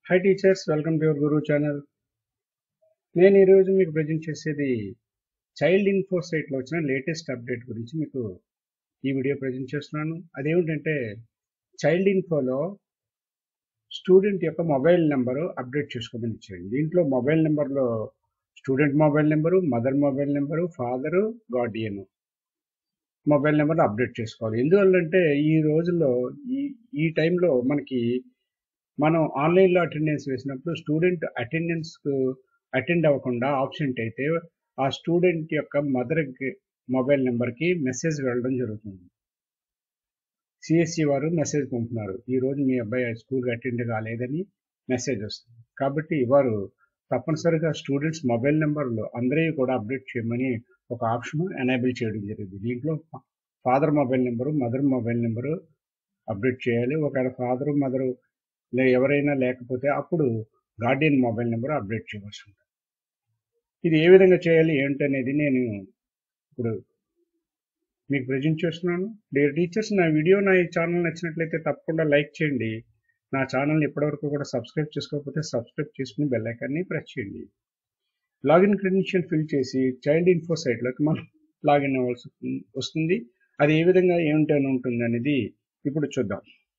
hi teachers welcome to your Guru channel నేను ఈరోజు మీకు ప్రజెంట్ చేసేది చైల్డ్ ఇన్ఫో సైట్లో వచ్చిన లేటెస్ట్ అప్డేట్ గురించి మీకు ఈ వీడియో ప్రజెంట్ చేస్తున్నాను అదేమిటంటే చైల్డ్ ఇన్ఫోలో స్టూడెంట్ యొక్క మొబైల్ నెంబరు అప్డేట్ చేసుకోమని ఇచ్చాడు దీంట్లో మొబైల్ నెంబర్లో student mobile number mother mobile number father guardian mobile number update చేసుకోవాలి ఎందువల్లంటే ఈ రోజుల్లో ఈ ఈ టైంలో మనకి మనం ఆన్లైన్లో అటెండెన్స్ వేసినప్పుడు స్టూడెంట్ అటెండెన్స్కు అటెండ్ అవ్వకుండా ఆబ్సెంట్ అయితే ఆ స్టూడెంట్ యొక్క మదర్ మొబైల్ నెంబర్కి మెసేజ్ వెళ్ళడం జరుగుతుంది సిఎస్సి వారు మెసేజ్ పంపుతున్నారు ఈ రోజు మీ అబ్బాయి స్కూల్కి అటెండ్ కాలేదని మెసేజ్ వస్తుంది కాబట్టి వారు తప్పనిసరిగా స్టూడెంట్స్ మొబైల్ నెంబర్లు అందరివి కూడా అప్డేట్ చేయమని ఒక ఆప్షన్ ఎనేబుల్ చేయడం జరిగింది దీంట్లో father mobile number mother mobile number update చేయాలి ఒకవేళ ఫాదరు మదరు లే ఎవరైనా లేకపోతే అప్పుడు గార్డియన్ మొబైల్ నెంబర్ అప్డేట్ చేయవలసి ఉంటుంది ఇది ఏ విధంగా చేయాలి ఏంటనేది నేను ఇప్పుడు మీకు ప్రజెంట్ చేస్తున్నాను డియర్ టీచర్స్ నా వీడియో నా ఈ ఛానల్ నచ్చినట్లయితే తప్పకుండా లైక్ చేయండి నా ఛానల్ ఇప్పటివరకు కూడా సబ్స్క్రైబ్ చేసుకోకపోతే సబ్స్క్రైబ్ చేసుకుని బెల్ ఐకాన్ని ప్రెస్ చేయండి లాగిన్ క్రెడెన్షియల్ ఫిల్ చేసి చైల్డ్ ఇన్ఫో సైట్లోకి మనం లాగిన్ అవ్వాల్సి వస్తుంది అది ఏ విధంగా ఏమిటని ఉంటుంది అనేది ఇప్పుడు చూద్దాం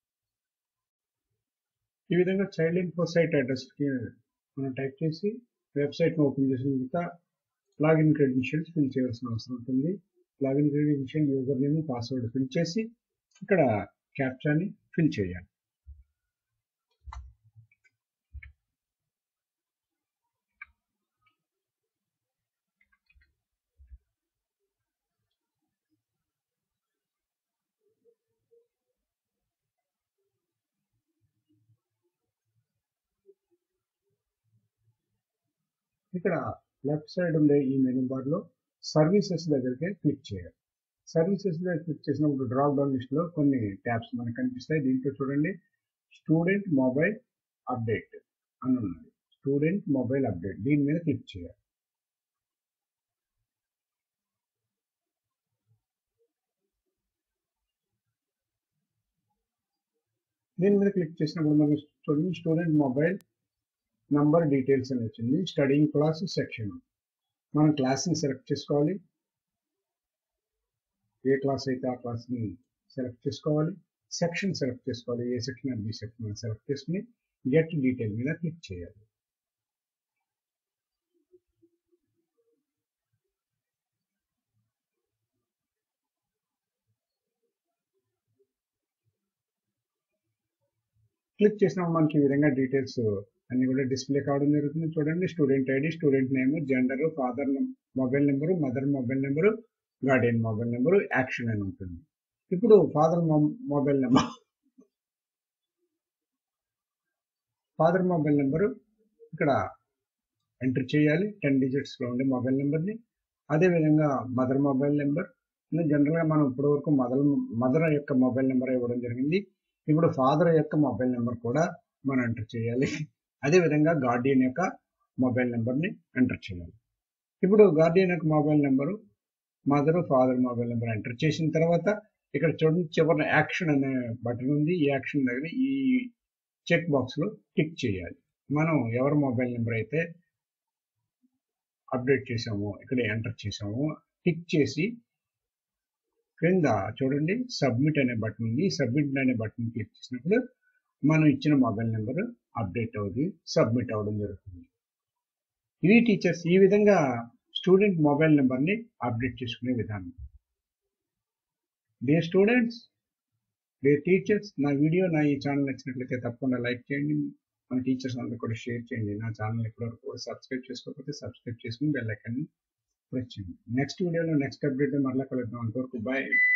ఈ విధంగా చైల్డ్ ఇన్ఫో సైట్ అడ్రస్కి మనం టైప్ చేసి వెబ్సైట్ని ఓపెన్ చేసిన తర్వాత లాగిన్ క్రెడెన్షియల్స్ ఫిల్ చేయాల్సిన అవసరం ఉంటుంది login credential user name password fill చేసి ఇక్కడ క్యాప్చాని ఫిల్ చేయాలి ఇక్కడ లెఫ్ట్ సైడ్ ఉండే ఈ మెనూ బార్లో సర్వీసెస్ దగ్గరికి క్లిక్ చేయాలి సర్వీసెస్ దగ్గర క్లిక్ చేసినప్పుడు డ్రాప్ డౌన్ లిస్ట్లో కొన్ని ట్యాబ్స్ మనకు కనిపిస్తాయి దీంట్లో చూడండి స్టూడెంట్ మొబైల్ అప్డేట్ అని ఉన్నది స్టూడెంట్ మొబైల్ అప్డేట్ దీని మీద క్లిక్ చేయాలి దీని మీద క్లిక్ చేసినప్పుడు మనకి చూడండి స్టూడెంట్ మొబైల్ నంబర్ డీటెయిల్స్ అని వచ్చింది స్టడీయింగ్ క్లాస్ సెక్షన్ మనం క్లాస్ని సెలెక్ట్ చేసుకోవాలి ఏ క్లాస్ అయితే ఆ క్లాస్ని సెలెక్ట్ చేసుకోవాలి సెక్షన్ సెలెక్ట్ చేసుకోవాలి ఏ సెక్షన్ అది బి సెక్షన్ సెలెక్ట్ చేసుకుని గెట్ డీటెయిల్ మీద క్లిక్ చేయాలి క్లిక్ చేసినప్పుడు మనకి ఈ విధంగా డీటెయిల్స్ అన్ని కూడా డిస్ప్లే కావడం జరుగుతుంది చూడండి student ID student name gender father mobile number mother mobile number guardian mobile number action అని ఉంటుంది ఇప్పుడు father mobile number father mobile number ఇక్కడ ఎంటర్ చేయాలి టెన్ డిజిట్స్లో ఉండే మొబైల్ నెంబర్ని అదేవిధంగా మదర్ మొబైల్ నెంబర్ జనరల్గా మనం ఇప్పటివరకు మదర్ మదర్ యొక్క మొబైల్ నెంబర్ ఇవ్వడం జరిగింది ఇప్పుడు ఫాదర్ యొక్క మొబైల్ నెంబర్ కూడా మనం ఎంటర్ చేయాలి అదేవిధంగా గార్డియన్ యొక్క మొబైల్ నెంబర్ని ఎంటర్ చేయాలి ఇప్పుడు గార్డియన్ యొక్క mobile number mother father mobile number enter చేసిన తర్వాత ఇక్కడ చూడండి చివరిన యాక్షన్ అనే బటన్ ఉంది ఈ యాక్షన్ దగ్గర ఈ చెక్ బాక్స్లో టిక్ చేయాలి మనం ఎవరి మొబైల్ నెంబర్ అయితే అప్డేట్ చేసామో ఇక్కడ ఎంటర్ చేసామో టిక్ చేసి క్రింద చూడండి సబ్మిట్ అనే బటన్ ఉంది సబ్మిట్ అనే బటన్ క్లిక్ చేసినప్పుడు మనం ఇచ్చిన మొబైల్ నెంబర్ అప్డేట్ అవుతుంది సబ్మిట్ అవ్వడం జరుగుతుంది ఇది టీచర్స్ ఈ విధంగా స్టూడెంట్ మొబైల్ నెంబర్ని అప్డేట్ చేసుకునే విధానం డే స్టూడెంట్స్ డే టీచర్స్ నా వీడియో నా ఈ ఛానల్ నచ్చినట్లయితే తప్పకుండా లైక్ చేయండి మన టీచర్స్ అందరూ కూడా షేర్ చేయండి నా ఛానల్ ఇప్పటివరకు కూడా సబ్స్క్రైబ్ చేసుకోకపోతే సబ్స్క్రైబ్ చేసుకుని బెల్ ఐకాన్ని ప్రెస్ చేయండి నెక్స్ట్ వీడియోలో నెక్స్ట్ అప్డేట్ మరలా కలుద్దాం అంతవరకు బాయ్